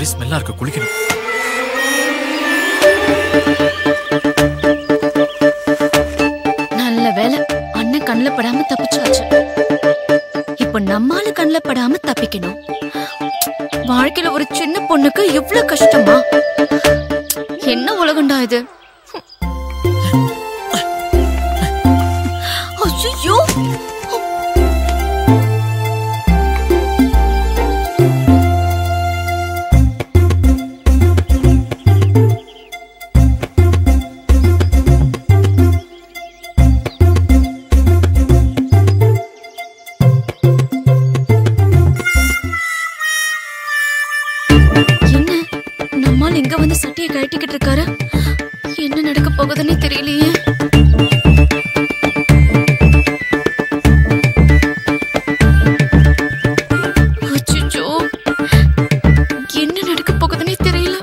ஒரே ஸ்மெல்லா இருக்கு குளிக்கணும் நல்ல வேலை அண்ணன் கண்ணுல படாம தப்பிச்சாச்சு இப்ப நம்மால கண்ணுல படாம தப்பிக்கணும் வாழ்க்கையில ஒரு சின்ன பொண்ணுக்கு இவ்ளோ கஷ்டமா என்ன உலகண்டா இது ஐயோ என்ன நம்மால் இங்க வந்து சட்டையை கழட்டிக்கிட்டு இருக்காரு என்ன நடக்க போகுதுன்னு தெரியலையே அச்சச்சோ. என்ன நடக்க போகுதுன்னே தெரியல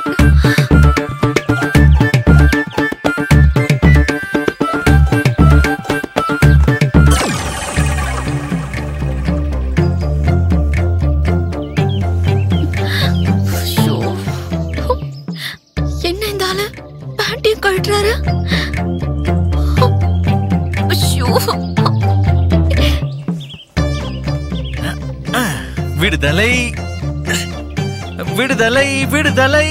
ஐயோ. என்ன இந்த ஆளு பேண்டையும் கழட்டுறாரு ஐயோ. விடுதலை விடுதலை விடுதலை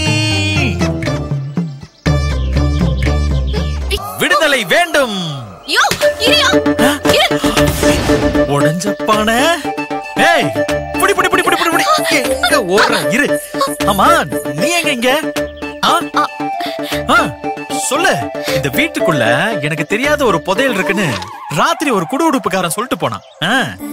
விடுதலை வேண்டும் ஐயோ, இரியா. இரு. உடஞ்ச பானை ஏய் புடி புடி புடி புடி புடி புடி எங்க ஓடுற இரு ஆமா நீ எங்க இங்க ஆ? ஆ, சொல்லு இந்த வீட்டுக்குள்ள எனக்கு தெரியாத ஒரு புதையல் இருக்குன்னு ராத்திரி ஒரு குடு உடுப்புக்காரன் சொல்லிட்டு போனான் ஆ.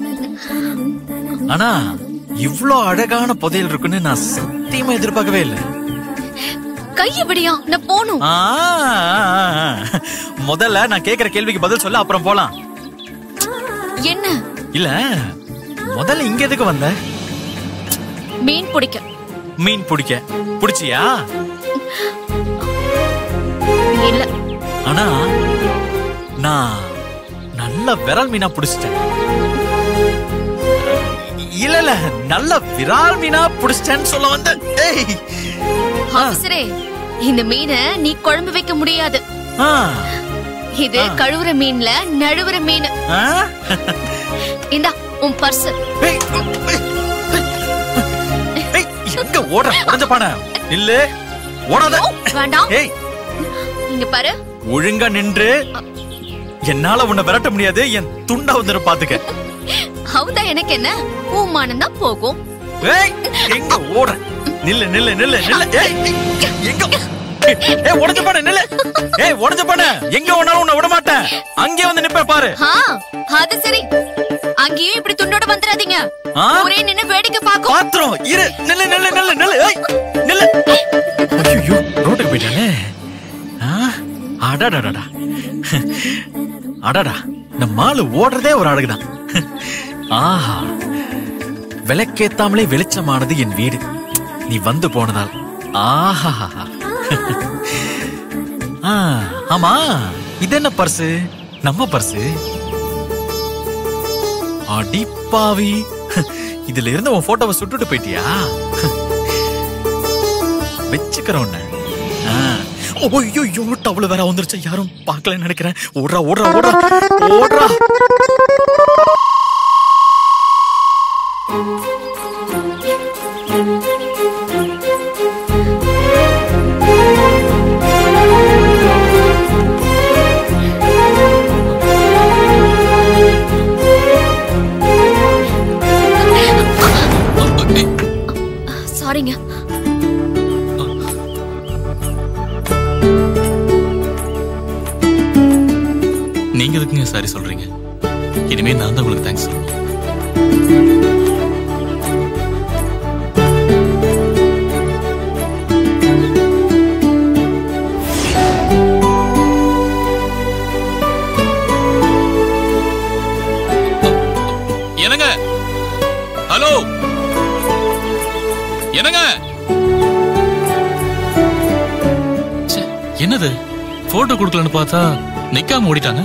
ஆனா இவ்ளோ அழகான புதையல் இருக்குன்னு நான் சத்தியமா எதிர்பார்க்கவே இல்லை கைய விடியா நான் போணும் ஆ, ஆ, ஆ. முதல்ல நான் கேக்குற கேள்விக்கு பதில் சொல்ல அப்புறம் போலாம் என்ன இல்ல முதல்ல இங்க எதுக்கு வந்த மீன் பிடிக்க மீன் பிடிக்க பிடிச்சியா இல்ல ஆனா நான் நல்ல விரல் மீனா பிடிச்சிட்டேன் இல்ல இல்ல நல்ல விரால் மீனா பிடிச்சிட்டேன்னு சொல்ல வந்த ஏய் ஆபீசரே இந்த மீனை நீ குழம்பு வைக்க முடியாது ஆ, இது கழுவுற மீன்ல நழுவுற மீன் ஆ? இந்தா உன் பர்ஸ் ஏய், ஏய், ஏய், எங்க ஓடுற உடஞ்ச பானை இல்ல ஓடாத வேண்டாம் ஏய் இங்க பாரு ஒழுங்கா நின்று என்னால உன்னை விரட்ட முடியாது என் துண்டா வந்துடும் பாத்துக்க அவதான் எனக்கு என்ன பூமானம் தான் போகும் ஏய் எங்க ஓடுற நில்லு நில்லு நில்லு நில்லு ஏய் எங்க ஏய் உடஞ்ச பாடு நில்லு ஏய் உடஞ்ச பாடு எங்க வேணாலும் உன்னை விட மாட்டேன் அங்கே வந்து நிப்ப பாரு ஆ அது சரி அங்கேயும் இப்படி துண்டோட வந்துடாதீங்க ஆ? ஒரே நின்னு வேடிக்கை பாக்கும் பாத்திரம் இரு நில்லு நில்லு நில்லு நில்லு ஏய் நில்லு ஐயோ ரோட்டுக்கு போயிட்டானே ஆ? அடடடடா அடடா இந்த மாலு ஓடுறதே ஒரு அழகுதான் ஆஹா விளக்கேத்தாமலே வெளிச்சமானது என் வீடு நீ வந்து போனதால் ஆஹா ஆ, ஆமா இது என்ன பர்சு நம்ம பர்சு அடிப்பாவி இதுல இருந்து உன் போட்டோவை சுட்டுட்டு போயிட்டியா வச்சுக்கிறேன் உன்னை. ஆ. ஐயோ டவுல வேற வந்துருச்சு யாரும் பார்க்கலன்னு நினைக்கிறேன் ஓடுறா ஓடுறா ஓடுறா ஓடுறா சாரிங்க நீங்க எதுக்குங்க சாரி சொல்றீங்க இனிமே நான் தான் உங்களுக்கு தேங்க்ஸ் சொல்லணும் என்னங்க ஹலோ என்னங்க ச்சே, என்னது போட்டோ கொடுக்கலன்னு பார்த்தா நிக்காம ஓடிட்டாங்க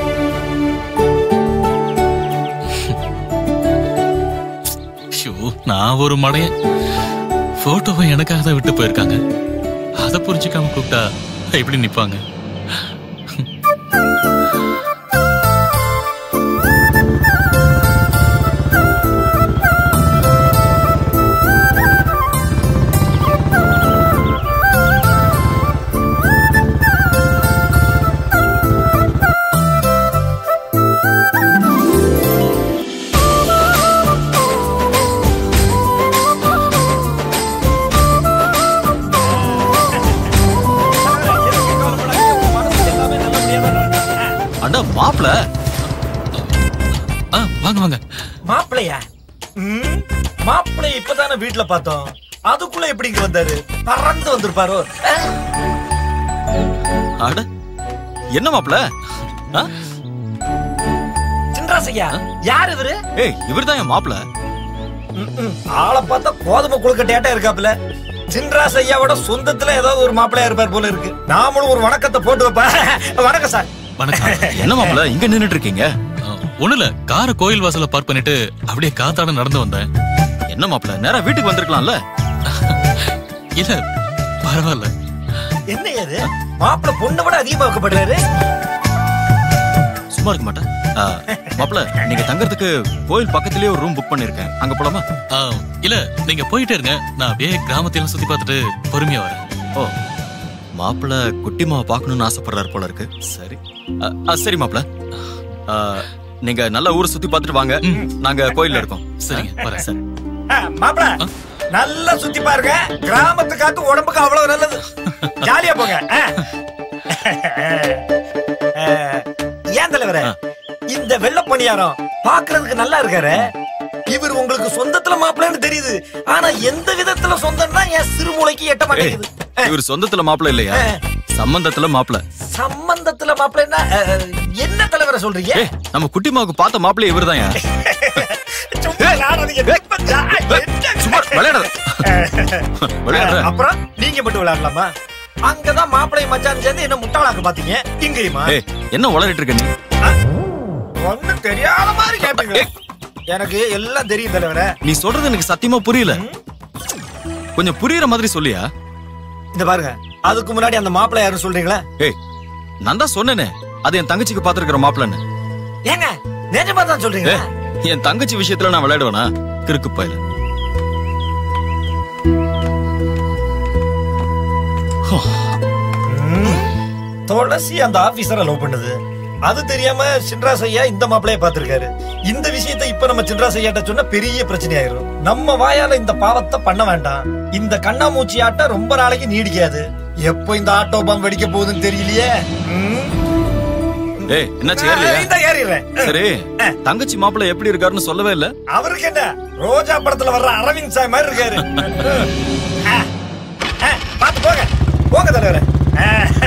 ஷோ நான் நான் ஒரு மடையன் போட்டோவை எனக்காக தான் விட்டு போயிருக்காங்க அதை புரிஞ்சுக்காம கூப்பிட்டா எப்படி நிப்பாங்க அட மாப்பிள ஆ வாங்க வாங்க மாப்பிள்ளையா ம், மாப்பிள்ளைய இப்பதானே வீட்டுல பார்த்தோம் அதுக்குள்ள எப்படி இங்க வந்தாரு பறந்து வந்திருப்பாரோ அஹ், அட என்ன மாப்பிள ஆ? சின்ராசையா யார் இவரு ஏய் இவர்தான் என் மாப்பிள ம், ம், ஆளை பார்த்தா கோதுமை குழுக்கட்டையாட்டா இருக்காப்புல சின்ராஸ் ஐயாவோட சொந்தத்துல ஏதாவது ஒரு மாப்பிள்ளையா இருப்பார் போல இருக்கு நாமளும் ஒரு வணக்கத்தை போட்டு வைப்பா வணக்கம் சார் வணக்கம் என்ன மாப்பிள இங்க நின்னுட்டு இருக்கீங்க ஆ, ஒண்ணும் இல்ல காரை கோயில் வாசல்ல பார்க் பண்ணிட்டு அப்படியே காத்தாட நடந்து வந்தேன் என்ன மாப்பிள நேரா வீட்டுக்கு வந்திருக்கலாம்ல இல்ல பரவாயில்ல என்ன அது மாப்பிள்ளை பொண்ணை விட அதிகமா வைக்கப்படுறாரு சும்மா இருக்க மாட்டேன் ஆ, மாப்பிள நீங்க தங்கறதுக்கு கோயில் பக்கத்துலயே ஒரு ரூம் புக் பண்ணிருக்கேன் அங்க போலாமா ஆ, இல்ல நீங்க போயிட்டே இருங்க நான் அப்படியே கிராமத்தையெல்லாம் சுத்தி பார்த்துட்டு பொறுமையா வரேன் ஓ மாப்பிள குட்டிமாவை பார்க்கணும்னு ஆசைப்படுறாரு போல இருக்கு சரி ஆ, ஆ, சரி மாப்பிள ஆ, நீங்க நல்ல ஊரை சுத்தி பார்த்துட்டு வாங்க நாங்க கோயில்ல இருக்கோம் சரிங்க வரேன் சரி மாப்பிள்ள நல்லா சுத்தி பாருங்க கிராமத்து காத்து உடம்புக்கு அவ்வளவு நல்லது ஜாலியா போங்க அஹ். அஹ், ஏன் தலைவரே இந்த வெள்ள பணியாரம் பாக்குறதுக்கு நல்லா இருக்காரு இவர் உங்களுக்கு சொந்தத்துல மாப்பிள்ளைன்னு தெரியுது ஆனா எந்த விதத்துல சொந்தம்னா என் சிறுமூளைக்கு எட்ட ஏய், மாட்டேங்குது அஹ், இவர் சொந்தத்துல மாப்பிள இல்லையா சம்பந்தத்துல மாப்பிள சம்பந்தத்துல மாப்பிள்ளைன்னா அஹ், என்ன தலைவரை சொல்றீங்க ஏய் நம்ம குட்டிமாவுக்கு பார்த்த மாப்பிள இவர்தான் சும்மா விளையாடாதீங்க. என்ன? சும்மா விளையாடாத விளையாடுற அப்புறம் நீங்க மட்டும் விளையாடலாமா அங்கதான் மாப்பிள்ளை மச்சான் சேர்ந்து என்ன முட்டாளாக்க பாத்தீங்க இங்கேயுமா ஏய் என்ன உளறிட்டு இருக்க நீ ஒண்ணும் தெரியாத மாதிரி கேப்பீங்க எனக்கு எல்லாம் தெரியும் தலைவரே நீ சொல்றது எனக்கு சத்தியமா புரியல கொஞ்சம் புரியுற மாதிரி சொல்லியா இந்த பாருங்க அதுக்கு முன்னாடி அந்த மாப்பிள்ளை யாரும் சொல்றீங்களா ஏய் நான் தான் சொன்னேனே அது என் தங்கச்சிக்கு பாத்துருக்கிற மாப்பிள்ளன்னு ஏங்க நிஜமா தான் சொல்றீங்களா ஏய், என் தங்கச்சி விஷயத்துல நான் விளையாடுவேனா கிறுக்கு பயில துளசி அந்த ஆபீசரை லவ் பண்ணுது அது தெரியாம சின்ராஸ் ஐயா இந்த மாப்பிளைய பாத்திருக்காரு இந்த விஷயத்தை இப்ப நம்ம சின்ராஸ் ஐயாட்ட சொன்னா பெரிய பிரச்சனை ஆயிரும் நம்ம வாயால இந்த பாவத்தை பண்ண வேண்டாம் இந்த கண்ணாமூச்சி ஆட்டம் ரொம்ப நாளைக்கு நீடிக்காது எப்போ இந்த ஆட்டோ பாம் வெடிக்க போகுதுன்னு தெரியலையே ம். ஏய் என்னாச்சு ஏறலையா இந்த ஏறிடுறேன் சரி தங்கச்சி மாப்பிள்ளை எப்படி இருக்காருன்னு சொல்லவே இல்ல அவருக்கு என்ன ரோஜா படத்துல வர்ற அரவிந்த் சாய் மாதிரி இருக்காரு ஆ, ஆ, பாத்து போங்க போங்க தலைவரே ஆ.